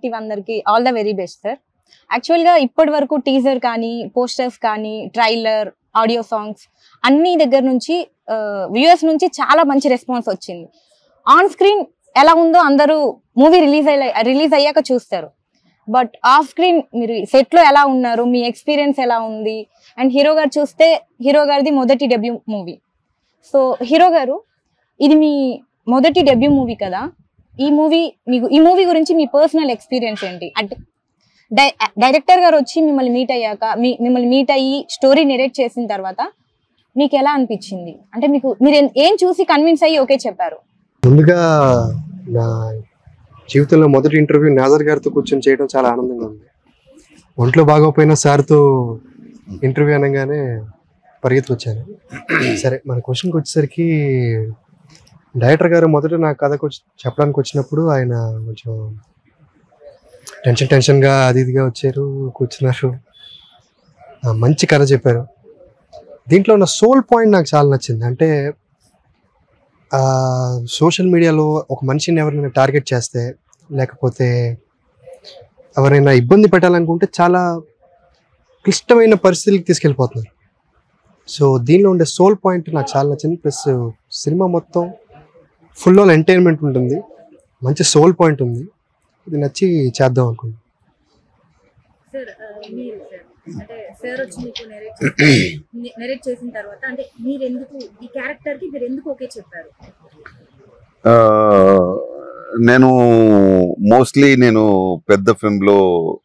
TV అందరికి all the very best sir యాక్చువల్గా ఇప్పటి వరకు టీజర్ కానీ పోస్టర్స్ కానీ ట్రైలర్ ఆడియో సాంగ్స్ అన్ని దగ్గర నుంచి వ్యూయర్స్ నుంచి చాలా మంచి రెస్పాన్స్ వచ్చింది ఆన్ స్క్రీన్ ఎలా ఉందో అందరూ మూవీ రిలీజ్ అయ్యా రిలీజ్ అయ్యాక చూస్తారు బట్ ఆఫ్ స్క్రీన్ మీరు set లో ఎలా ఉన్నారు మీ ఎక్స్పీరియన్స్ ఎలా ఉంది అండ్ హీరో గారు చూస్తే హీరో గారిది మొదటి డెబ్యూ మూవీ సో హీరో గారు ఇది మీ మొదటి డెబ్యూ మూవీ కదా ఈ మూవీ మీకు ఈ మూవీ గురించి మీ పర్సనల్ ఎక్స్పీరియన్స్ ఏంటి అంటే డై డైరెక్టర్ గారు వచ్చి మిమ్మల్ని మీట్ అయ్యాక మీ మిమ్మల్ని మీట్ అయ్యి స్టోరీ నెరేట్ చేసిన తర్వాత మీకు ఎలా అనిపించింది అంటే మీకు మీరు ఏం- ఏం చూసి కన్విన్స్ అయ్యి ఓకే చెప్పారు ముందుగా నా జీవితంలో మొదటి ఇంటర్వ్యూ నాజర్ గారితో కూర్చొని చేయడం చాలా ఆనందంగా ఉంది ఒంట్లో బాగోపోయిన సార్తో ఇంటర్వ్యూ అనగానే పరిగెత్తి వచ్చాను సరే మన క్వశ్చన్కి వచ్చేసరికి డైరెక్టర్ గారు మొదట నా కథకు వచ్చి చెప్పడానికి వచ్చినప్పుడు ఆయన కొంచెం టెన్షన్ టెన్షన్గా అది ఇదిగా వచ్చారు కూర్చున్నారు ఆ, మంచి కథ చెప్పారు దీంట్లో ఉన్న సోల్ పాయింట్ నాకు చాలా నచ్చింది అంటే సోషల్ మీడియాలో ఒక మనిషిని ఎవరైనా టార్గెట్ చేస్తే లేకపోతే ఎవరైనా ఇబ్బంది పెట్టాలనుకుంటే చాలా క్లిష్టమైన పరిస్థితులకు తీసుకెళ్ళిపోతున్నారు సో దీనిలో ఉండే సోల్ పాయింట్ నాకు చాలా నచ్చింది ప్లస్ సినిమా మొత్తం ఫుల్ ఆన్ ఎంటర్టైన్మెంట్ ఉంటుంది మంచి సోల్ పాయింట్ ఉంది ఇది నచ్చి చేద్దాం అనుకుంటున్నాను సార్ మీరు సార్ అంటే సార్ వచ్చి మీకు నెరేట్ నెరేట్ చేసిన తర్వాత అంటే మీరు ఎందుకు ఈ క్యారెక్టర్ కి మీరు ఎందుకు ఓకే చెప్పారు ఆ, నేను మోస్ట్లీ నేను పెద్ద ఫిల్మ్లో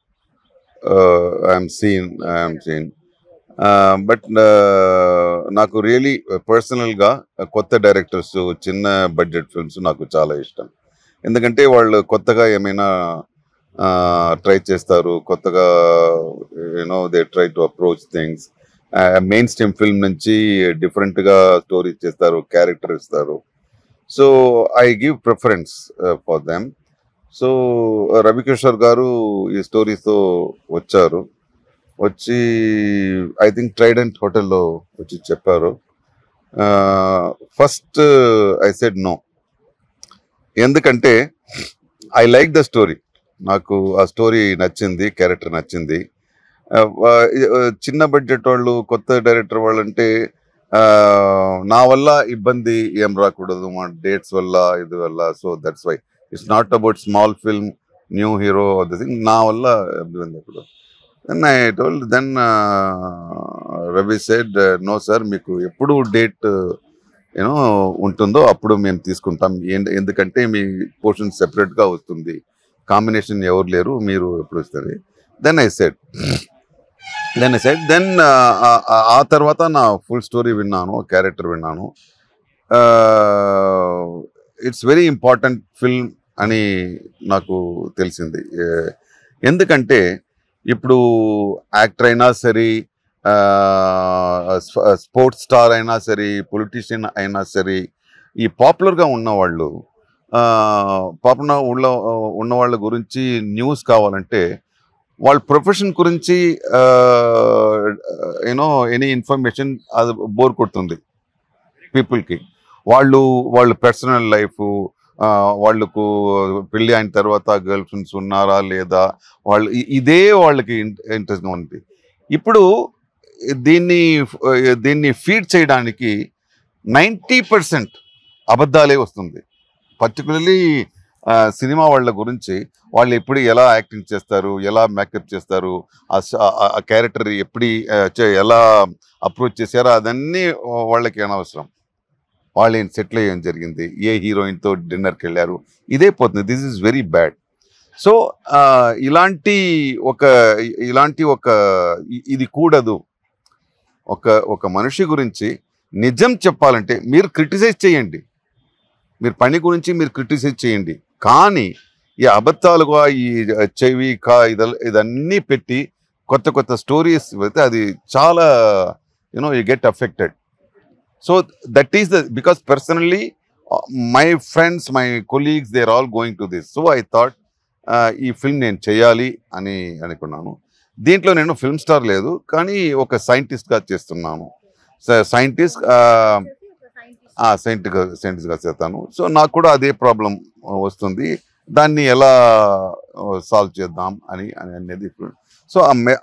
I'm seen I'm seen but నాకు రియలీ పర్సనల్గా కొత్త డైరెక్టర్స్ చిన్న బడ్జెట్ ఫిల్మ్స్ నాకు చాలా ఇష్టం ఎందుకంటే వాళ్ళు కొత్తగా ఏమైనా ట్రై చేస్తారు కొత్తగా you know they try to approach things main stream film నుంచి డిఫరెంట్గా స్టోరీ చేస్తారు క్యారెక్టర్ ఇస్తారు so I give preference for them so Ravikishore గారు ఈ స్టోరీతో వచ్చారు వచ్చి ఐ థింక్ ట్రైడెంట్ హోటల్లో వచ్చి చెప్పారు ఫస్ట్ ఐ సెడ్ నో ఎందుకంటే ఐ లైక్ ద స్టోరీ నాకు ఆ స్టోరీ నచ్చింది క్యారెక్టర్ నచ్చింది ఆ, ఆ, చిన్న బడ్జెట్ వాళ్ళు కొత్త డైరెక్టర్ వాళ్ళు అంటే ఆ, నా వల్ల ఇబ్బంది ఏం రాకూడదు మా డేట్స్ వల్ల ఇది వల్ల so that's why it's not about small film new hero thing నా వల్ల ఇబ్బంది అప్పుడు then I told then Ravi said no sir మీకు ఎప్పుడు డేట్ యూనో ఉంటుందో అప్పుడు మేము తీసుకుంటాం ఏంటి- ఎందుకంటే మీ పోర్షన్ సెపరేట్గా వస్తుంది కాంబినేషన్ ఎవరు లేరు మీరు ఎప్పుడు వస్తుంది then I said then I said then ఆ తర్వాత నా ఫుల్ స్టోరీ విన్నాను క్యారెక్టర్ విన్నాను ఇట్స్ వెరీ ఇంపార్టెంట్ ఫిల్మ్ అని నాకు తెలిసింది Eh, ఎందుకంటే ఇప్పుడు యాక్టర్ అయినా సరే స్పోర్ట్స్ స్టార్ అయినా సరే పొలిటీషియన్ అయినా సరే ఈ పాపులర్గా ఉన్నవాళ్ళు పాపులర్ ఉన్న ఉన్న వాళ్ళ గురించి న్యూస్ కావాలంటే వాళ్ళ ప్రొఫెషన్ గురించి యూనో ఎనీ ఇన్ఫర్మేషన్ అది బోర్ కొడుతుంది పీపుల్కి వాళ్ళు వాళ్ళ పర్సనల్ లైఫ్ వాళ్ళకు పెళ్ళి అయిన తర్వాత గర్ల్ ఫ్రెండ్స్ ఉన్నారా లేదా వాళ్ళు ఇ- ఇదే వాళ్ళకి ఇంట్రెస్ట్గా ఉంది ఇప్పుడు దీన్ని దీన్ని ఫీడ్ చేయడానికి నైంటీ పర్సెంట్ అబద్ధాలే వస్తుంది పర్టికులర్లీ సినిమా వాళ్ళ గురించి వాళ్ళు ఎప్పుడు ఎలా యాక్టింగ్ చేస్తారు ఎలా మేకప్ చేస్తారు ఆ క్యారెక్టర్ ఎప్పుడు ఆ, చే- ఎలా అప్రోచ్ చేశారో అదన్నీ వాళ్ళకి అనవసరం వాళ్ళు ఏం సెటిల్ ఏం జరిగింది ఏ హీరోయిన్తో డిన్నర్కి వెళ్ళారు ఇదే పోతుంది this is very bad so ఇలాంటి ఒక ఇలాంటి ఒక ఇ- ఇది కూడదు ఒక ఒక మనిషి గురించి నిజం చెప్పాలంటే మీరు క్రిటిసైజ్ చేయండి మీరు పని గురించి మీరు క్రిటిసైజ్ చేయండి కానీ ఈ అబద్ధాలుగా ఈ చెవి కా ఇద ఇదన్నీ పెట్టి కొత్త కొత్త స్టోరీస్ పెడితే అది చాలా you know you get affected so that is the because personally my friends my colleagues they are all going to this so I thought ఈ ఫిల్మ్ నేను చేయాలి అని అనుకున్నాను దీంట్లో నేను ఫిల్మ్ స్టార్ లేదు కానీ ఒక సైంటిస్ట్గా చేస్తున్నాను సైంటిస్ట్ సైంటిస్ట్ సైంటిస్ట్గా చేస్తాను సో నాకు కూడా అదే ప్రాబ్లం వస్తుంది దాన్ని ఎలా సాల్వ్ చేద్దాం అని అని అనేది ఇప్పుడు సో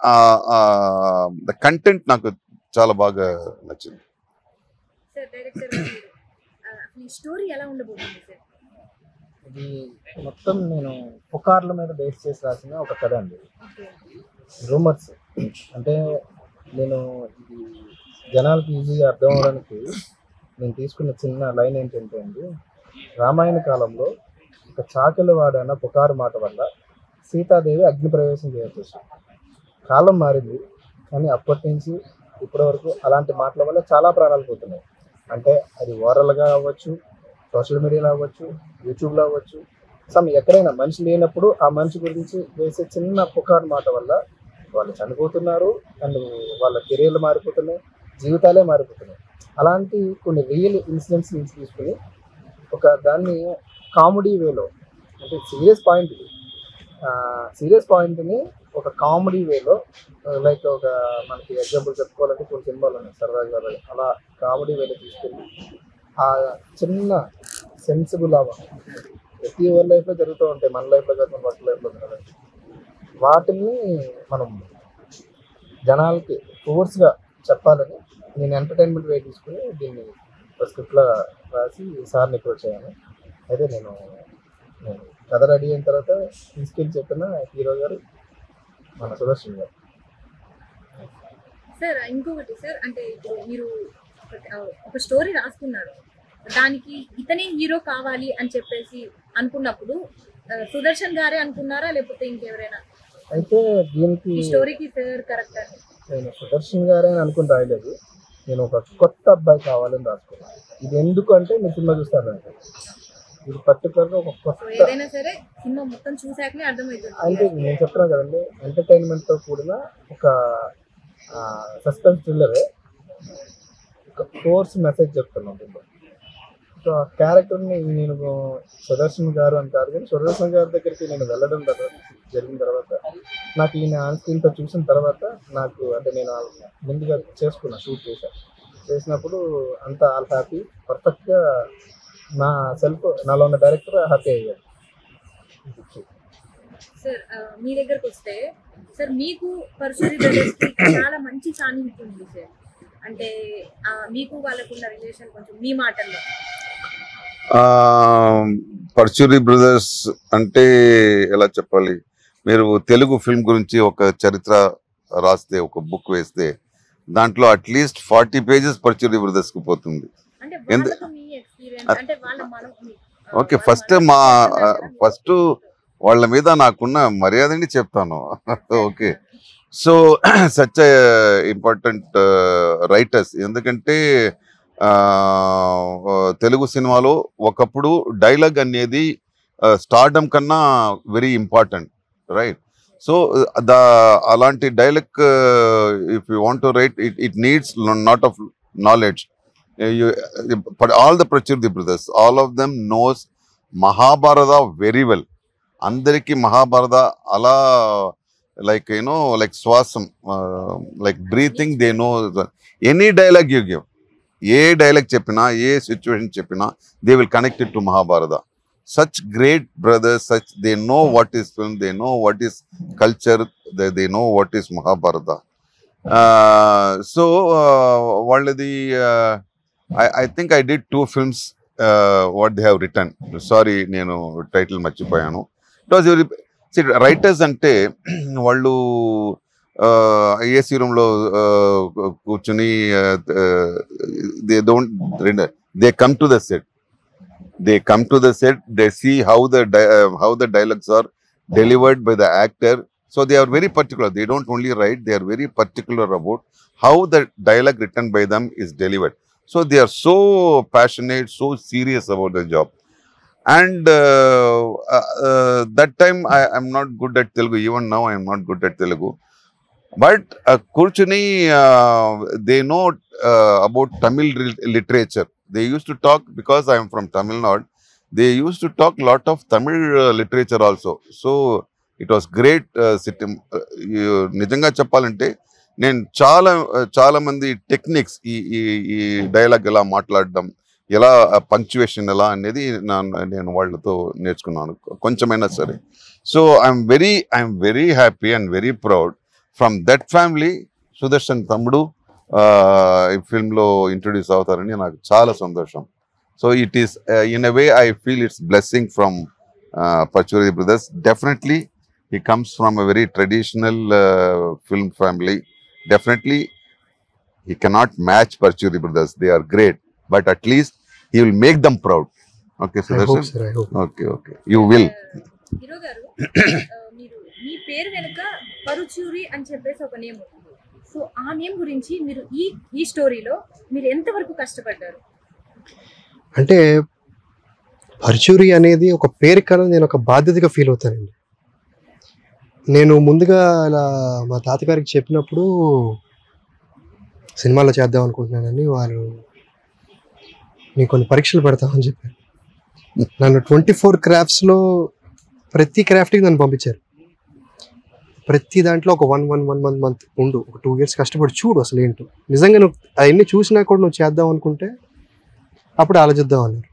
ద కంటెంట్ నాకు చాలా బాగా నచ్చింది సార్ డైరెక్టర్ గారు ఆ, అసలు ఈ స్టోరీ ఎలా ఉండబోతుంది సార్ ఇది మొత్తం నేను పుకార్ల మీద బేస్ చేసి రాసిన ఒక కథ అండి ఓకే రూమర్స్ అంటే నేను ఇది జనాలకి ఈజీగా అర్థం అవడానికి నేను తీసుకున్న చిన్న లైన్ ఏంటంటే అండి రామాయణ కాలంలో ఒక చాకలి వాడన్న పుకారు మాట వల్ల సీతాదేవి అగ్ని ప్రవేశం చేయాల్సి వచ్చింది కాలం మారింది కానీ అప్పటి నుంచి ఇప్పటి వరకు అలాంటి మాటల వల్ల చాలా ప్రాణాలు పోతున్నాయి అంటే అది ఓరల్గా అవ్వచ్చు సోషల్ మీడియాలో అవ్వచ్చు యూట్యూబ్లో అవ్వచ్చు సమ్ ఎక్కడైనా మనిషి లేనప్పుడు ఆ మనిషి గురించి వేసే చిన్న పుకారు మాట వల్ల వాళ్ళు చనిపోతున్నారు అండ్ వాళ్ళ కెరీర్లు మారిపోతున్నాయి జీవితాలే మారిపోతున్నాయి అలాంటి కొన్ని రియల్ ఇన్సిడెంట్స్ తీసుకుని ఒక దాన్ని కామెడీ వేలో అంటే సీరియస్ పాయింట్ ఇది సీరియస్ పాయింట్ని ఒక కామెడీ వేలో లైక్ ఒక మనకి ఎగ్జాంపుల్ చెప్పుకోవాలంటే కొన్ని సినిమాలు ఉన్నాయి సరదాగా అలా కామెడీ వేలో తీసుకెళ్ళి ఆ చిన్న సెన్సిబుల్ అవ ప్రతి ఎవరి లైఫ్లో జరుగుతూ ఉంటాయి మన లైఫ్లో కాదు వర్క్ లైఫ్లో జరగదు వాటిని మనం జనాలకి ఫోర్స్గా చెప్పాలని నేను ఎంటర్టైన్మెంట్ వే తీసుకుని దీన్ని ఒక స్క్రిప్ట్లో రాసి సార్ని అప్రోచ్ అయ్యాను అయితే నేను నేను కథ రెడీ అయిన తర్వాత తీసుకెళ్ళి చెప్పిన హీరో గారు మన సుదర్శన్ గారు సార్ ఇంకొకటి సార్ అంటే ఇప్పుడు మీరు ఒక- ఒక స్టోరీ రాసుకున్నారు దానికి ఇతనే హీరో కావాలి అని చెప్పేసి అనుకున్నప్పుడు ఆ, సుదర్శన్ గారే అనుకున్నారా లేకపోతే ఇంకెవరైనా అయితే దీనికి ఈ స్టోరీకి సార్ కరెక్ట్ అని నేను సుదర్శన్ గారే అని అనుకుని రాయలేదు నేను ఒక కొత్త అబ్బాయి కావాలని రాసుకున్నాను ఇది ఎందుకు అంటే మీరు సినిమా చూస్తారంటే ఇది పర్టికులర్గా ఒక సో కొత్త ఏదైనా సరే సినిమా మొత్తం చూసాకనే అంటే అర్థమవుతుంది నేను చెప్తున్నా కదండి ఎంటర్టైన్మెంట్తో కూడిన ఒక సస్పెన్స్ థ్రిల్లరే ఒక ఫోర్స్ మెసేజ్ చెప్తున్నాను దీంట్లో సో ఆ క్యారెక్టర్ని నేను సుదర్శన్ గారు అని కాదు కానీ సుదర్శన్ గారి దగ్గరికి నేను వెళ్ళడం తర్వాత జరిగిన తర్వాత నాకు ఈయన ఆన్ స్క్రీన్తో చూసిన తర్వాత నాకు అంటే నేను ఆ- ముందుగా చేసుకున్నా షూట్ చేశాను చేసినప్పుడు అంతా ఆల్ హ్యాపీ పర్ఫెక్ట్గా నా సెల్ఫ్ నాలో ఉన్న డైరెక్టర్ హ్యాపీ అయ్యాడు సార్ ఆ, మీ దగ్గరకు వస్తే సార్ మీకు పరశురి బ్రదర్స్ కి చాలా మంచి సాన్నిహిత్యం ఉంది సార్ అంటే ఆ, మీకు వాళ్ళకున్న రిలేషన్ కొంచెం మీ మాటల్లో పర్చూరి బ్రదర్స్ అంటే ఎలా చెప్పాలి మీరు తెలుగు ఫిల్మ్ గురించి ఒక చరిత్ర రాస్తే ఒక బుక్ వేస్తే దాంట్లో at least forty pages Paruchuri brothers కి పోతుంది అంటే ఎందు- వాళ్ళతో మీ ఎక్స్పీరియన్స్ అంటే వాళ్ళ మనం మీ- ఆ, ఓకే వాళ్ళ ఫస్ట్ మనం మా చెప్తున్నారు కదా, ఫస్ట్ వాళ్ళ మీద నాకున్న మర్యాదని చెప్తాను okay so such important writers ఎందుకంటే ఆ, తెలుగు సినిమాలో ఒకప్పుడు డైలాగ్ అనేది స్టార్డమ్ కన్నా very important right so the అలాంటి dialogue if you want to write it it needs not of knowledge all the Paruchuri the brothers all of them knows Mahabharata very well అందరికీ మహాభారత అలా like you know like శ్వాసం like breathing they know any dialogue you give a dialogue చెప్పినా ఏ situation చెప్పినా they will connected to Mahabharata such great brothers such they know what is film they know what is culture they know what is Mahabharata so వాళ్ళది I think I did two films what they have written sorry నేను title మర్చిపోయాను it was writers అంటే వాళ్ళు AC రూమ్లో కూర్చుని they don't they come to the set they come to the set they see how the how the dialogues are delivered by the actor so they are very particular they don't only write they are very particular about how the dialogue written by them is delivered so they are so passionate so serious about the job and uh, uh, uh, that time i am not good at telugu even now i am not good at telugu but uh, kurchuni uh, they know uh, about tamil ri- literature they used to talk because i am from tamil nadu they used to talk lot of tamil uh, literature also so it was great uh, sitting uh, you- నిజంగా చెప్పాలంటే నేను చాలా చాలా మంది techniques ఈ ఈ ఈ dialogue ఎలా మాట్లాడడం ఎలా పంక్చువేషన్ ఎలా అనేది నా నేను వాళ్ళతో నేర్చుకున్నాను కొంచెమైనా సరే so I'm very I'm very happy and very proud from that family Sudarshan తమ్ముడు ఆ, ఈ ఫిల్మ్లో ఇంట్రొడ్యూస్ అవుతారని నాకు చాలా సంతోషం so it is in a way I feel it's blessing from Paruchuri brothers definitely he comes from a very traditional uh, film family. Definitely, he cannot match Parchuri brothers. They are great, but at least he will make them proud. Okay, I hope Sudarshan? Sir I hope Okay, okay. You will. Hero గారు ఆ, మీరు మీ పేరు వెనుక పరుచూరి అని చెప్పేసి ఒక name ఉంది so ఆ నేమ్ గురించి మీరు ఈ ఈ స్టోరీలో మీరు ఎంతవరకు కష్టపడ్డారు అంటే పర్చూరి అనేది ఒక పేరు కన్నా నేను ఒక బాధ్యతగా ఫీల్ అవుతానండి నేను ముందుగా ఇలా మా తాతగారికి చెప్పినప్పుడు సినిమాలో చేద్దాం అనుకుంటున్నానని వారు నీకు కొన్ని పరీక్షలు పెడతామని చెప్పారు నన్ను ట్వంటీ ఫోర్ క్రాఫ్ట్స్లో ప్రతి క్రాఫ్ట్కి నన్ను పంపించారు ప్రతి దాంట్లో ఒక one one one one month ఉండు ఒక టూ ఇయర్స్ కష్టపడి చూడు అసలు ఏంటో నిజంగా నువ్వు అవన్నీ చూసినా కూడా నువ్వు చేద్దాం అనుకుంటే అప్పుడు ఆలోచిద్దాం అన్నారు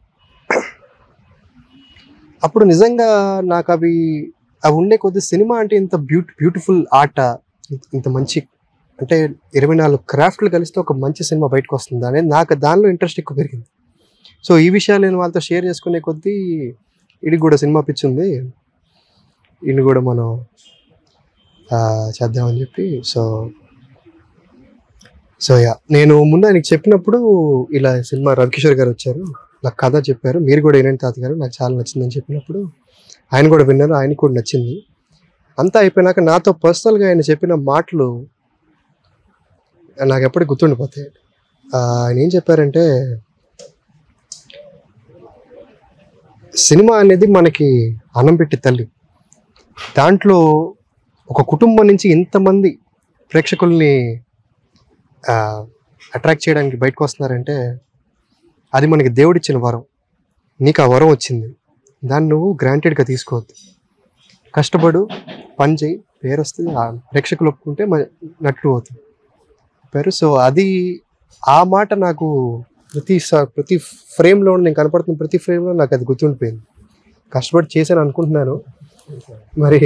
అప్పుడు నిజంగా నాకు అవి అవి ఉండే కొద్ది సినిమా అంటే ఇంత బ్యూటి బ్యూటిఫుల్ ఆట ఇంత- ఇంత మంచి అంటే ఇరవై నాలుగు క్రాఫ్ట్లు కలిస్తే ఒక మంచి సినిమా బయటకు వస్తుంది అనేది నాకు దానిలో ఇంట్రెస్ట్ ఎక్కువ పెరిగింది సో ఈ విషయాలు నేను వాళ్ళతో షేర్ చేసుకునే కొద్దీ ఇడికి కూడా సినిమా పిచ్చి ఉంది ఇన్ని కూడా మనం ఆ, చేద్దామని చెప్పి సో సో యా నేను ముందు ఆయనకి చెప్పినప్పుడు ఇలా సినిమా రవికిషోర్ గారు వచ్చారు నాకు కథ చెప్పారు మీరు కూడా వినండి తాత గారు నాకు చాలా నచ్చిందని చెప్పినప్పుడు ఆయన కూడా విన్నారు ఆయనకు కూడా నచ్చింది అంతా అయిపోయినాక నాతో పర్సనల్గా ఆయన చెప్పిన మాటలు నాకు ఎప్పటికి గుర్తుండిపోతాయి ఆ, ఆయన ఏం చెప్పారంటే సినిమా అనేది మనకి అన్నం పెట్టి తల్లి దాంట్లో ఒక కుటుంబం నుంచి ఇంతమంది ప్రేక్షకుల్ని అట్రాక్ట్ చేయడానికి బయటకు వస్తున్నారంటే అది మనకి దేవుడిచ్చిన వరం నీకు ఆ వరం వచ్చింది దాన్ని నువ్వు గ్రాంటెడ్గా తీసుకోవద్దు కష్టపడు పని చేయి పేరు వస్తుంది ఆ ప్రేక్షకులు ఒప్పుకుంటే మ- నట్లు అవుతుంది పేరు సో అది ఆ మాట నాకు ప్రతి స- ప్రతి ఫ్రేమ్లో నేను కనపడుతున్న ప్రతి ఫ్రేమ్లో నాకు అది గుర్తుండిపోయింది కష్టపడి చేశాను అనుకుంటున్నాను మరి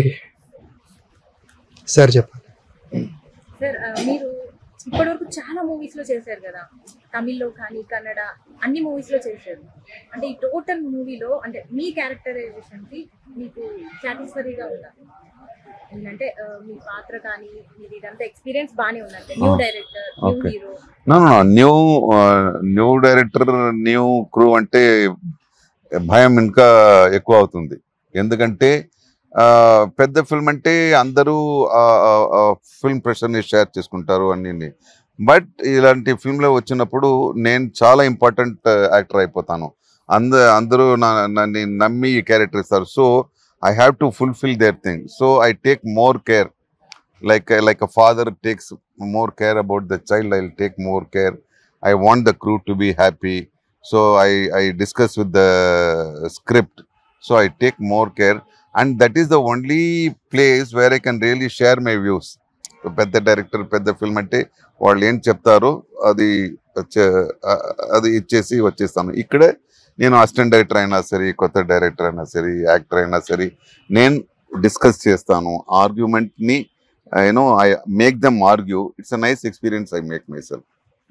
సార్ చెప్పండి సార్ ఆ, మీరు ఇప్పటివరకు చాలా మూవీస్ లో చేశారు కదా తమిళ్లో కానీ కన్నడ అన్ని మూవీస్ లో చేశారు అంటే ఈ టోటల్ మూవీలో అంటే మీ క్యారెక్టరైజేషన్ కి మీకు సాటిస్ఫరీగా ఉందా ఎందుకంటే ఆ, మీ పాత్ర కానీ మీరు ఇదంతా ఎక్స్పీరియన్స్ బాగానే ఉందంటే new Ah. Director new Okay. Hero No, no, no. New new director new crew అంటే భయం ఇంకా ఎక్కువ అవుతుంది ఎందుకంటే ఆ, పెద్ద ఫిల్మ్ అంటే అందరూ ఫిల్మ్ ప్రెషర్ని షేర్ చేసుకుంటారు అన్ని బట్ ఇలాంటి ఫిల్మ్లో వచ్చినప్పుడు నేను చాలా ఇంపార్టెంట్ యాక్టర్ అయిపోతాను అంద అందరూ నా నన్ను నమ్మి ఈ క్యారెక్టర్ ఇస్తారు so I have to fulfil their thing so I take more care like uh, like a father takes more care about the child i'll take more care i want the crew to be happy so i i discuss with the script so i take more care and that is the only place where i can really share my views పెద్ద director పెద్ద film అంటే వాళ్ళు ఏం చెప్తారో అది చే- ఆ- అది ఇచ్చేసి వచ్చేస్తాను ఇక్కడే నేను అసిస్టెంట్ డైరెక్టర్ అయినా సరే కొత్త డైరెక్టర్ అయినా సరే యాక్టర్ అయినా సరే నేను డిస్కస్ చేస్తాను ఆర్గ్యుమెంట్ని you know i make them argue it's a nice experience i make myself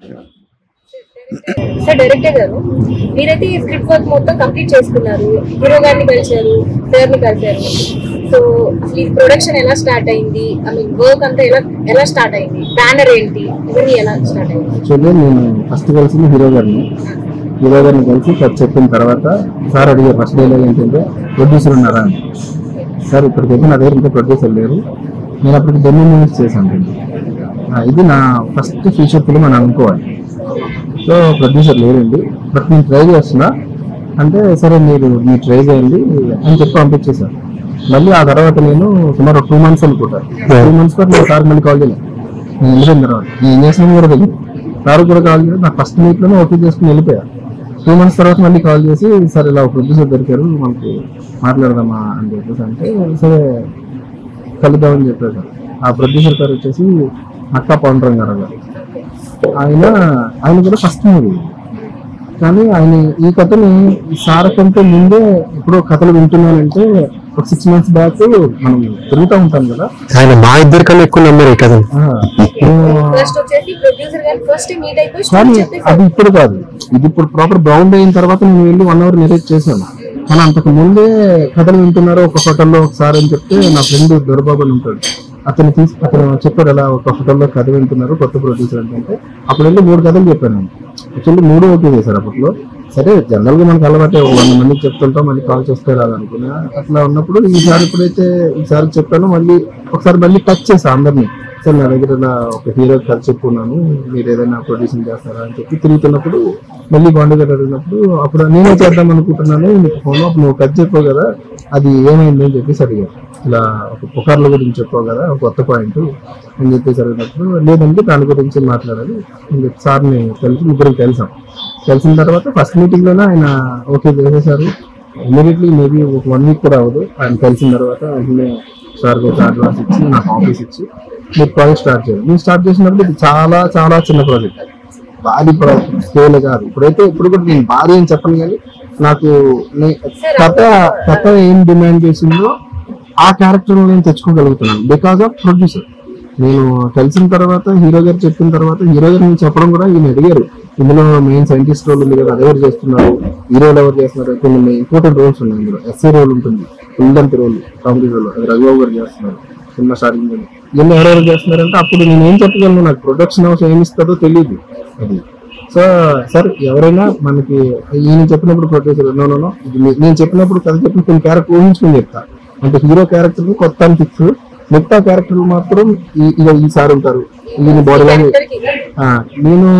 sir director గారు మీరైతే ఈ స్క్రిప్ట్ వర్క్ మొత్తం కంప్లీట్ చేసుకున్నారు హీరో గారిని కలిశారు సార్ ని కలిశారు సో అసలు ఈ ప్రొడక్షన్ ఎలా స్టార్ట్ అయింది ఐ మీన్ వర్క్ అంతా ఎలా ఎలా స్టార్ట్ అయింది బ్యానర్ ఏంటి ఇవన్నీ ఎలా స్టార్ట్ అయింది యాక్చువల్లీ నేను ఫస్ట్ కలిసింది హీరో గారిని హీరో గారిని కలిసి సార్ చెప్పిన తర్వాత సార్ అడిగారు ఫస్ట్ డైలాగ్ ఏంటంటే ప్రొడ్యూసర్ ఉన్నారా అని సార్ ఇప్పటికైతే నా దగ్గర ఇంకా ప్రొడ్యూసర్ లేరు నేను అప్పటికి డెమో మూవీస్ చేశాను రెండు. ఆ, ఇది నా ఫస్ట్ ఫీచర్ ఫిల్మ్ అని అనుకోవాలి సో ప్రొడ్యూసర్ లేరండి బట్ నేను ట్రై చేస్తున్నా అంటే సరే మీరు మీరు ట్రై చేయండి అని చెప్పి పంపించేశారు మళ్ళీ ఆ తర్వాత నేను సుమారు టూ మంత్స్ అనుకుంటా టూ మంత్స్ తర్వాత నేను సార్ మళ్ళీ కాల్ చేయలేదు నేను వెళ్ళిపోయిన తర్వాత నేను ఏం చేసినా కూడా తెలియదు సార్ కూడా కాల్ చేయలేదు నా ఫస్ట్ మీట్ లోనే ఓకే చేసుకుని వెళ్ళిపోయా టూ మంత్స్ తర్వాత మళ్ళీ కాల్ చేసి సార్ ఇలా ప్రొడ్యూసర్ దొరికారు మనకి మాట్లాడదామా అని చెప్పేసి అంటే సరే కలుద్దామని చెప్పారు సార్ ఆ ప్రొడ్యూసర్ గారు వచ్చేసి అక్క పౌండ్రంగ్ గారు గారు ఆయన ఆయన కూడా ఫస్ట్ మూవీ కానీ ఆయన ఈ కథని ఈ సార్ కంటే ముందే ఎప్పుడో కథలు వింటున్నానంటే ఒక సిక్స్ మంత్స్ బ్యాక్ మనం తిరుగుతూ ఉంటాం కదా ఆయన మా ఇద్దరి కన్నా ఎక్కువ నమ్మారు ఈ కథను ఆ, నేను- ఫస్ట్ వచ్చేసి ప్రొడ్యూసర్ గారు ఫస్ట్ మీట్ అయిపోయి కానీ story చెప్పేసి అది ఇప్పుడు కాదు ఇది ఇప్పుడు ప్రాపర్ గ్రౌండ్ అయిన తర్వాత నేను వెళ్ళి వన్ అవర్ నెరేట్ చేశాను కానీ అంతకు ముందే కథలు వింటున్నారు ఒక హోటల్లో ఒకసారి అని చెప్తే నా ఫ్రెండ్ దొరబాబు అని ఉంటాడు అతను తీసి అతను చెప్పాడు అలా ఒక హోటల్లో కథ వింటున్నారు కొత్త ప్రొడ్యూసర్ అంటే అప్పుడు వెళ్ళి మూడు కథలు చెప్పాను యాక్చువల్లీ మూడు ఓకే చేశారు అప్పట్లో సరే జనరల్ గా మనకు అలవాటే ఒక వంద మందికి చెప్తుంటాం మళ్ళీ కాల్ చేస్తే రాదనుకున్నా అట్లా ఉన్నప్పుడు ఈసారి ఎప్పుడైతే ఈసారి చెప్పానో మళ్ళీ ఒకసారి మళ్ళీ టచ్ చేసా అందరినీ సార్ నా దగ్గర ఇలా ఒక హీరో కథ చెప్పుకున్నాను మీరు ఏదైనా ప్రొడ్యూసింగ్ చేస్తారా అని చెప్పి తిరుగుతున్నప్పుడు మళ్ళీ బాండు గారు అడిగినప్పుడు అప్పుడు నేనే చేద్దాం అనుకుంటున్నాను నీకు ఫోన్ అప్పుడు నువ్వు కథ చెప్పావు కదా అది ఏమైంది అని చెప్పేసి అడిగారు ఇలా ఒక పుకార్ల గురించి చెప్పావు కదా ఒక కొత్త పాయింట్ అని చెప్పేసి అడిగినప్పుడు లేదంటే దాని గురించి మాట్లాడాలి అని చెప్పి సార్ని కలిసి ముగ్గురు కలిసాం కలిసిన తర్వాత ఫస్ట్ మీటింగ్ లోనే ఆయన ఓకే చేసేసారు ఇమీడియట్లీ మేబీ ఒక వన్ వీక్ కూడా అవ్వదు ఆయన కలిసిన తర్వాత వెంటనే సార్ ఒక అడ్వాన్స్ ఇచ్చి నాకు ఆఫీస్ ఇచ్చి మీరు ప్రాజెక్ట్ స్టార్ట్ చేయాలి నేను స్టార్ట్ చేసినప్పుడు ఇది చాలా చాలా చిన్న ప్రాజెక్ట్ భారీ ప్రాజెక్ట్ స్కేల్ కాదు ఇప్పుడైతే ఇప్పుడు కూడా నేను భారీ అని చెప్పను కానీ నాకు నే- కథ కథ ఏం డిమాండ్ చేసిందో ఆ క్యారెక్టర్ నేను తెచ్చుకోగలుగుతున్నాను బికాస్ ఆఫ్ ప్రొడ్యూసర్ నేను తెలిసిన తర్వాత హీరో గారు చెప్పిన తర్వాత హీరో గారు నేను చెప్పడం కూడా ఈయన అడిగారు ఇందులో మెయిన్ సైంటిస్ట్ రోల్ ఉంది కదా అది ఎవరు చేస్తున్నారు హీరోలు ఎవరు చేస్తున్నారు కొన్ని ఇంపార్టెంట్ రోల్స్ ఉన్నాయి ఇందులో ఎస్సీ రోల్ ఉంటుంది ఫుల్లంతి రోల్ కామెడీ రోల్ అది రఘుబాబు గారు చేస్తున్నారు సినిమా స్టార్టింగ్ ఇవన్నీ ఎవరెవరు చేస్తున్నారంటే అప్పుడు నేను ఏం చెప్పగలను నాకు ప్రొడక్షన్ హౌస్ ఏమి ఇస్తుందో తెలియదు అది సో సార్ ఎవరైనా మనకి ఈయన చెప్పినప్పుడు ప్రొడ్యూసర్ నో నో ఇది మీ- నేను చెప్పినప్పుడు కథ చెప్పిన కొన్ని క్యారెక్టర్ ఊహించుకుని చెప్తా అంటే హీరో క్యారెక్టర్ కొత్త అని ఫిక్స్ మిగతా క్యారెక్టర్ మాత్రం ఈ- ఇక ఈ సార్ ఉంటారు ఈయన బాడీ లాంగ్వేజ్ ఆ, నేను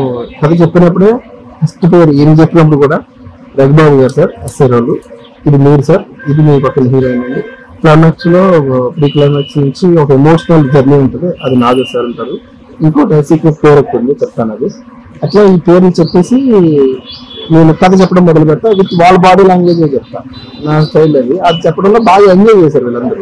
కథ చెప్పినప్పుడే ఫస్ట్ పేరు ఏం చెప్పినప్పుడు కూడా రఘుబాబు గారు సార్ ఎస్ఐ రోలు ఇది మీరు సార్ ఇది మీ పక్కన హీరోయిన్ అండి క్లైమాక్స్ లో ప్రీ క్లైమాక్స్ నుంచి ఒక ఎమోషనల్ జర్నీ ఉంటుంది అది నాగర్ సార్ ఉంటారు ఇంకోటి సీక్రెట్ పేరు ఒకటి ఉంది చెప్తాను అది అట్లా ఈ పేర్లు చెప్పేసి నేను కథ చెప్పడం మొదలు పెడతా విత్ వాళ్ళ బాడీ లాంగ్వేజ్ చెప్తా నా స్టైల్ అది అది చెప్పడంలో బాగా ఎంజాయ్ చేశారు వీళ్ళందరూ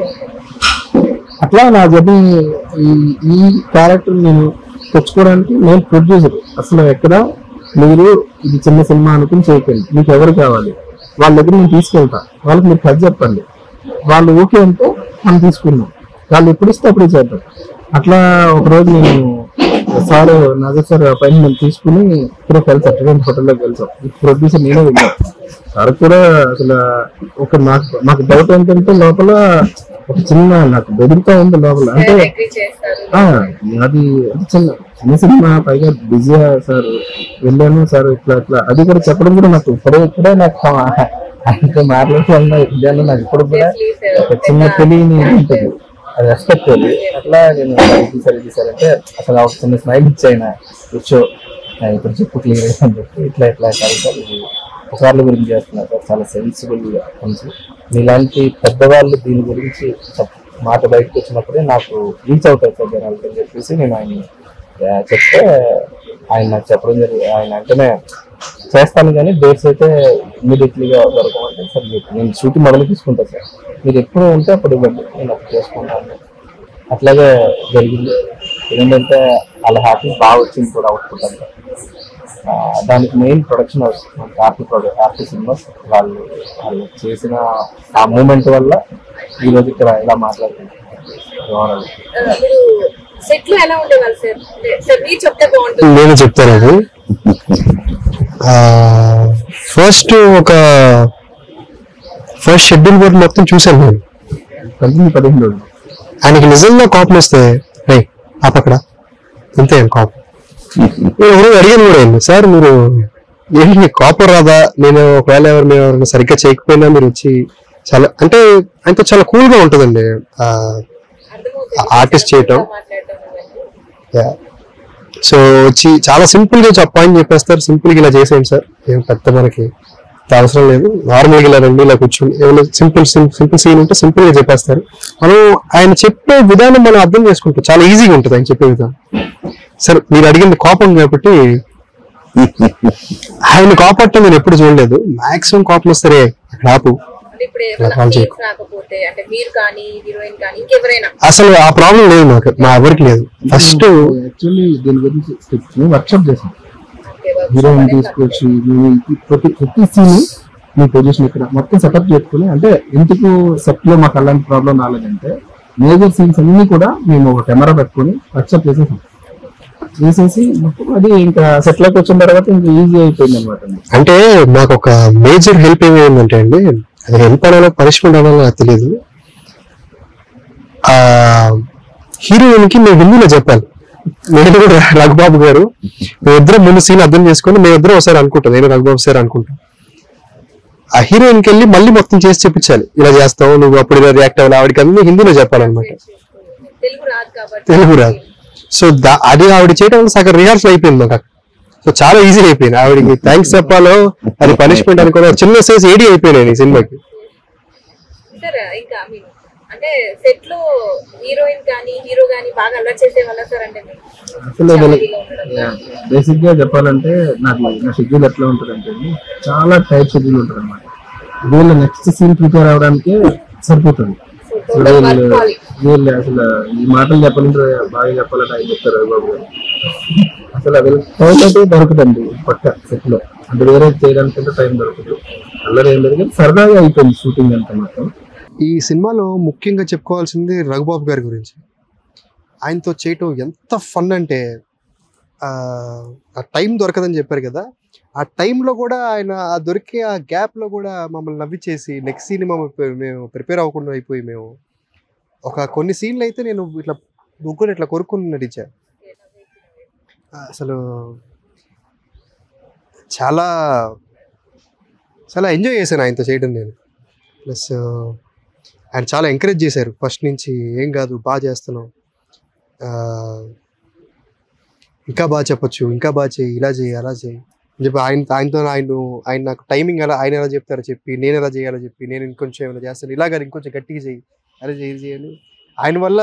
అట్లా నా జర్నీ ఈ ఈ క్యారెక్టర్ నేను తెచ్చుకోవడానికి నేను ప్రొడ్యూసర్ అసలు ఎక్కడ మీరు ఇది చిన్న సినిమా అనుకుని చేయకండి మీకు ఎవరు కావాలి వాళ్ళ దగ్గర నేను తీసుకెళ్తా వాళ్ళకి మీరు కథ చెప్పండి వాళ్ళు ఓకే అంటే మనం తీసుకుందాం వాళ్ళు ఎప్పుడు ఇస్తే అప్పుడే చేద్దాం అట్లా ఒక రోజు నేను సార్ నాగర్ సార్ పైన నేను తీసుకుని ఇక్కడ కలిసి అటువంటి హోటల్లోకి వెళ్తాం ప్రొడ్యూసర్ నేనే వెళ్ళాను సార్ కూడా అసలు ఒక నాకు నాకు డౌట్ ఏంటంటే లోపల ఒక చిన్న నాకు బెదిరితా ఉంది లోపల అంటే అగ్రీ చేస్తారు ఆ, అది అది చిన్న చిన్న సినిమా పైగా బిజీ సార్ వెళ్ళాను సార్ ఇట్లా ఇట్లా అది కూడా చెప్పడం కూడా నాకు ఇప్పుడే ఇప్పుడే నాకు ఆయనతో మాట్లాడుతున్నా ఇదాను నాకు ఇప్పుడు కూడా ఒక చిన్న తెలియని ఉంటుంది అది రెస్పెక్ట్ అది అట్లా నేను ఇది సార్ ఇది సార్ అంటే అసలు ఒక చిన్న స్మైల్ ఇచ్చాయన కూర్చో ఆ, ఇప్పుడు చెప్పు క్లియర్ అని చెప్పి ఇట్లా ఇట్లా కాదు సార్ ఇది పుకార్ల గురించి చేస్తున్నారు సార్ చాలా సెన్సిబుల్ కొంచెం మీలాంటి పెద్దవాళ్ళు దీని గురించి చెప్- మాట బయటకు వచ్చినప్పుడే నాకు రీచ్ అవుతాయి సార్ జనాలకి అని చెప్పేసి నేను ఆయన ఆ, చెప్తే ఆయన నాకు చెప్పడం జరిగింది ఆయన అంటేనే చేస్తాను కానీ డేట్స్ అయితే ఇమీడియట్లీగా దొరకమంటే సార్ మీకు నేను షూటింగ్ మొదలు తీసుకుంటాను సార్ మీరు ఎప్పుడు ఉంటే అప్పుడు ఇవ్వండి నేను అప్పుడు చేసుకుంటాను అట్లాగే జరిగింది ఏంటంటే వాళ్ళ హ్యాపీ బాగా వచ్చింది కూడా అవుట్పుట్ అంతా ఆ, దానికి main production house RT product RT cinemas వాళ్ళు వాళ్ళు చేసిన ఆ మూమెంట్ వల్ల ఈ రోజు ఇక్కడ ఇలా మాట్లాడుతున్నాం మీరు సెట్ లో ఎలా ఉండేవాళ్ళు సార్ అంటే సార్ మీరు చెప్తే బాగుంటుంది నేను చెప్తాను అది ఫస్ట్ ఒక ఫస్ట్ షెడ్యూల్ కూడా మొత్తం చూశాను నేను కలిసింది పదిహేను రోజులు ఆయనకి నిజంగా కోపం వస్తే రే ఆపక్కడ ఇంతే కోపం నేను ఎవరు అడిగాను కూడా ఏంటి సార్ మీరు ఏంటి మీకు కోపం రాదా నేను ఒకవేళ ఎవరు మేము ఎవరైనా సరిగ్గా చేయకపోయినా మీరు వచ్చి చాలా అంటే ఆయనతో చాలా కూల్ గా ఉంటుందండి ఆ, అర్థమవుతుంది ఆర్టిస్ట్ చేయటం మాట్లాడటం ఇవన్నీ. సో వచ్చి చాలా సింపుల్ గా ఒక పాయింట్ చెప్పేస్తారు సింపుల్ గా ఇలా చేసేయండి సార్ ఏం పెద్ద మనకి ఇంత అవసరం లేదు నార్మల్ గా ఇలా రండి ఇలా కూర్చొని ఏమైనా సింపుల్ సింపుల్ సీన్ ఉంటే సింపుల్ గా చెప్పేస్తారు మనం ఆయన చెప్పే విధానం మనం అర్థం చేసుకుంటాం చాలా ఈజీగా ఉంటుంది ఆయన చెప్పే విధానం సార్ మీరు అడిగింది కోపం కాబట్టి ఆయన కోపట్టం నేను ఎప్పుడు చూడలేదు మాక్సిమం కోపం వస్తారే అక్కడ ఆపు అంటే ఇప్పుడు ఏమైనా వాళ్ళు scenes రాకపోతే అంటే మీరు కానీ హీరోయిన్ కానీ ఇంకెవరైనా అసలు ఆ ప్రాబ్లం లేదు మాకు మా ఎవరికి లేదు ఫస్ట్ యాక్చువల్లీ దీని గురించి వర్క్షాప్ చేసాం ఓకే హీరోయిన్ తీసుకోవచ్చు నువ్వు ఈ ప్రతి ప్రతి సీన్ మీ పొజిషన్ ఇక్కడ మొత్తం సెటప్ చేసుకుని అంటే ఎందుకు సెట్ లో మాకు అలాంటి ప్రాబ్లం రాలేదంటే మేజర్ సీన్స్ అన్ని కూడా మేము ఒక కెమెరా పెట్టుకొని వాట్సాప్ చేసేసాం చేసేసి మొత్తం అది ఇంకా సెట్ లోకి వచ్చిన తర్వాత ఇంకా ఈజీ అయిపోయింది అనమాట అంటే నాకు ఒక మేజర్ హెల్ప్ ఏమైందంటే అండి అది హెల్ప్ అనాలో పనిష్మెంట్ అనాలో నాకు తెలియదు ఆ హీరోయిన్ కి మేము హిందీలో చెప్పాలి నేను కూడా రఘుబాబు గారు మేమిద్దరం ముందు సీన్ అర్థం చేసుకొని మేమిద్దరం ఒకసారి అనుకుంటాం నేను రఘుబాబు సార్ అనుకుంటాం ఆ హీరోయిన్ కి వెళ్ళి మళ్ళీ మొత్తం చేసి చెప్పించాలి ఇలా చేస్తావు నువ్వు అప్పుడు ఇలా రియాక్ట్ అవ్వాలి ఆవిడకి అన్ని హిందీలో చెప్పాలన్నమాట తెలుగు రాదు కాబట్టి తెలుగు రాదు సో దా- అది ఆవిడ చేయడం వల్ల సగం రిహార్సల్ అయిపోయింది మాకు సో చాలా ఈజీ అయిపోయింది ఆవిడకి థ్యాంక్స్ చెప్పాలో అది పనిష్మెంట్ అనుకో చిన్న సైజ్ ఏడి అయిపోయినాయి ఈ సినిమాకి సార్ ఇంకా మీరు అంటే సెట్ లో హీరోయిన్ కానీ హీరో కానీ బాగా అల్లరి చేసే వాళ్ళ సార్ అంటే మీరు? అసలు Comedy-గా ఉండడం. బేసిక్ గా చెప్పాలంటే నాకు నా షెడ్యూల్ ఎట్లా ఉంటుంది అంటే చాలా టైట్ షెడ్యూల్ ఉంటుంది అనమాట వీళ్ళు నెక్స్ట్ సీన్ ప్రిపేర్ అవడానికి సరిపోతుంది So, అసలు total వీళ్ళు work వీళ్ళు అసలు ఈ మాటలు చెప్పాలంటే బాగా చెప్పాలంటే ఆయన చెప్తారు రవిబాబు గారు అసలు అది టైం అయితే దొరకదండి పక్క సెట్ లో అంటే వేరే చేయడానికి టైం దొరకదు అల్లరి ఏం లేదు కానీ సరదాగా అయిపోయింది షూటింగ్ అంతా మొత్తం ఈ సినిమాలో ముఖ్యంగా చెప్పుకోవాల్సింది రఘుబాబు గారి గురించి ఆయనతో చేయటం ఎంత ఫన్ అంటే ఆ ఆ టైం దొరకదని చెప్పారు కదా ఆ టైంలో కూడా ఆయన ఆ దొరికే ఆ గ్యాప్లో కూడా మమ్మల్ని నవ్విచేసి నెక్స్ట్ సీన్ మమ్మల్ని మేము ప్రిపేర్ అవ్వకుండా అయిపోయి మేము ఒక కొన్ని సీన్లు అయితే నేను ఇట్లా ముగ్గురు ఇట్లా కొరుక్కుని నటించా అసలు చాలా చాలా ఎంజాయ్ చేశాను ఆయనతో చేయడం నేను ప్లస్ ఆయన చాలా ఎంకరేజ్ చేశారు ఫస్ట్ నుంచి ఏం కాదు బాగా చేస్తున్నావు ఆ, ఇంకా బాగా చెప్పొచ్చు ఇంకా బాగా చేయి ఇలా చేయి అలా చేయి అని చెప్పి ఆయన ఆయనతో ఆయన ఆయన నాకు టైమింగ్ ఎలా ఆయన ఎలా చెప్తారో చెప్పి నేను ఎలా చేయాలో చెప్పి నేను ఇంకొంచెం ఏమైనా చేస్తాను ఇలాగ ఇంకొంచెం గట్టిగా చేయి అలా చేయి ఇది చేయని ఆయన వల్ల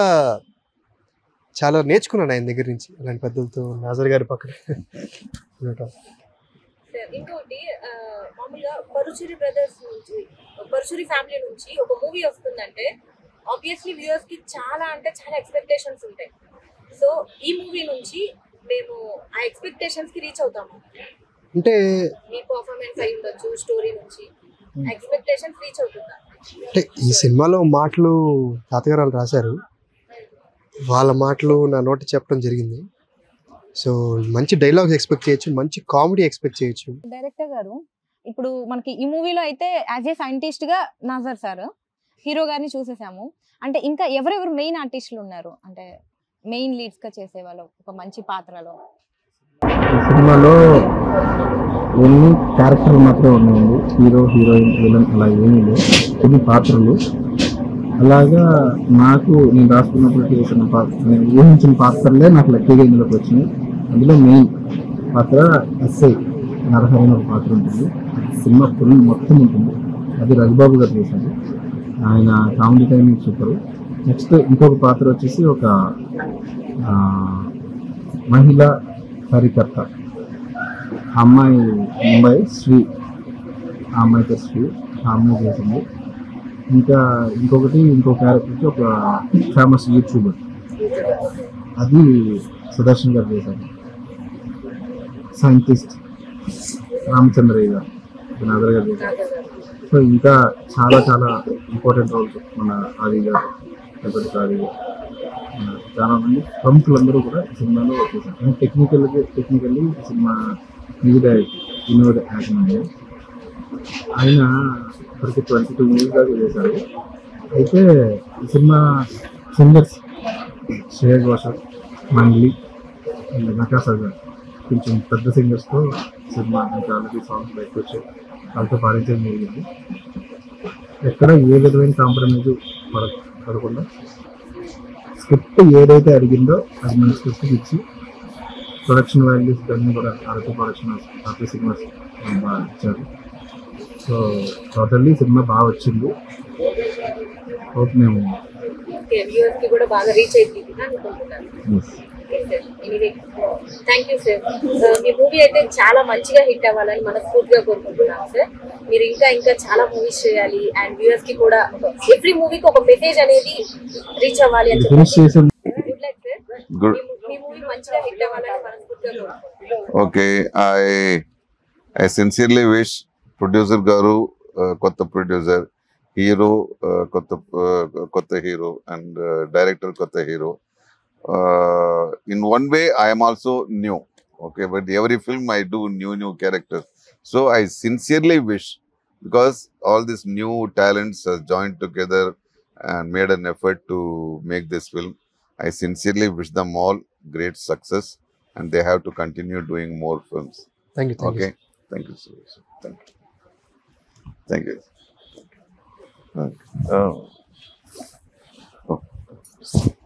చాలా నేర్చుకున్నాను ఆయన దగ్గర నుంచి అలాంటి పెద్దలతో నాజర్ గారి పక్కన ఉండటం సార్, ఇంకోటి ఆ, మామూలుగా పరుచూరి బ్రదర్స్ నుంచి పరుచూరి ఫ్యామిలీ నుంచి ఒక మూవీ వస్తుందంటే ఆబ్వియస్లీ వ్యూవర్స్ కి చాలా అంటే చాలా ఎక్స్పెక్టేషన్స్ ఉంటాయి సో ఈ మూవీ నుంచి మేము ఆ ఎక్స్పెక్టేషన్స్ కి రీచ్ అవుతాము అంటే మీ పర్ఫార్మెన్స్ అయి ఉండొచ్చు స్టోరీ నుంచి ఎక్స్పెక్టేషన్స్ రీచ్ అవుతుందా అంటే ఈ సినిమాలో మాటలు తాతగారు వాళ్ళు రాశారు వాళ్ళ మాటలు నా నోట చెప్పడం జరిగింది సో మంచి డైలాగ్స్ ఎక్స్పెక్ట్ చేయొచ్చు మంచి కామెడీ ఎక్స్పెక్ట్ చేయొచ్చు డైరెక్టర్ గారు ఇప్పుడు మనకి ఈ మూవీలో అయితే యాజ్ ఏ సైంటిస్ట్ గా నాజర్ సార్ హీరో గారిని చూసేసాము అంటే ఇంకా ఎవరెవరు మెయిన్ ఆర్టిస్టులు ఉన్నారు అంటే మెయిన్ లీడ్స్ గా చేసేవాళ్ళు ఒక మంచి పాత్రలో ఈ సినిమాలో ఓన్లీ క్యారెక్టర్ మాత్రమే ఉన్నాయండి హీరో హీరోయిన్ విలన్ అలా ఏమీ లేవు కొన్ని పాత్రలు అలాగా నాకు నేను రాసుకున్నప్పుడు చేసిన పాత్ర నేను ఊహించిన పాత్రలే నాకు లక్కీగా ఇందులోకి వచ్చినాయి అందులో మెయిన్ పాత్ర ఎస్ఐ నరహరి అనే ఒక పాత్ర ఉంటుంది సినిమా ఫుల్ మొత్తం ఉంటుంది అది రఘుబాబు గారు చేశారు ఆయన కామెడీ టైమింగ్ సూపర్ నెక్స్ట్ ఇంకొక పాత్ర వచ్చేసి ఒక ఆ, మహిళ కార్యకర్త ఆ అమ్మాయి ముంబై శ్రీ ఆ అమ్మాయి పేరు శ్రీ ఆ అమ్మాయి చేసింది ఇంకా ఇంకొకటి ఇంకో క్యారెక్టర్ ఒక ఫేమస్ యూట్యూబర్ అది సుదర్శన్ గారు చేశారు సైంటిస్ట్ రామచంద్రయ్య గారు నాదర్ గారు చేశారు సో ఇంకా చాలా చాలా ఇంపార్టెంట్ రోల్స్ మన ఆది గారు లేకపోతే ఆది గారు ఆ, చాలా మంది ప్రముఖులందరూ కూడా ఈ సినిమాలో వచ్చేసారు టెక్నికల్ టెక్నికల్లీ ఈ సినిమా మీద వినోద్ యాక్షన్ ఉంది ఆయన ఇప్పటికి ట్వంటీ టూ మూవీస్ దాకా చేశారు అయితే ఈ సినిమా సింగర్స్ శ్రేయ ఘోషల్ మంగ్లీ అండ్ నకాసా గారు కొంచెం పెద్ద సింగర్స్తో సినిమా ఇంకా ఆల్రెడీ సాంగ్స్ బయటకు వచ్చాయి వాళ్ళతో పాడించడం జరిగింది ఎక్కడ ఏ విధమైన కాంప్రమైజ్ పడ పడకుండా స్క్రిప్ట్ ఏదైతే అడిగిందో అది మన స్క్రిప్ట్ ఇచ్చి ప్రొడక్షన్ వాల్యూస్ అన్నీ కూడా ఆర్టీ ప్రొడక్షన్ ఆర్టీ సినిమాస్ బాగా ఇచ్చారు సో టోటల్లీ సినిమా బాగా వచ్చింది హోప్ మేము వ్యూవర్స్ కి కూడా బాగా రీచ్ అయింది అనుకుంటున్నాను థ్యాంక్ యూ సార్ మీ మూవీ అయితే చాలా మంచిగా హిట్ అవ్వాలని మనస్ఫూర్తిగా కోరుకుంటున్నాను సార్ మీరు ఇంకా ఇంకా చాలా మూవీస్ చేయాలి అండ్ వ్యూవర్స్ కి కూడా ఎవ్రీ మూవీకి ఒక మెసేజ్ అనేది రీచ్ అవ్వాలి అని ఫినిష్ చేసిన గుడ్ లక్ సార్ గుడ్ మీ మూవీ మంచిగా హిట్ అవ్వాలని మనస్ఫూర్తిగా కోరుకుంటున్నాను okay I I sincerely wish producer గారు uh, కొత్త ప్రొడ్యూసర్ హీరో కొత్త uh, కొత్త హీరో అండ్ డైరెక్టర్ కొత్త hero in one way I'm also new okay but every film I do new new characters so I sincerely wish because all these new talents has joined together and made an effort to make this film. I sincerely wish them all great success and they have to continue doing more films. Thank you thank you Okay. Thank you so much. Thank you. Thank you. Okay. Oh. Oh.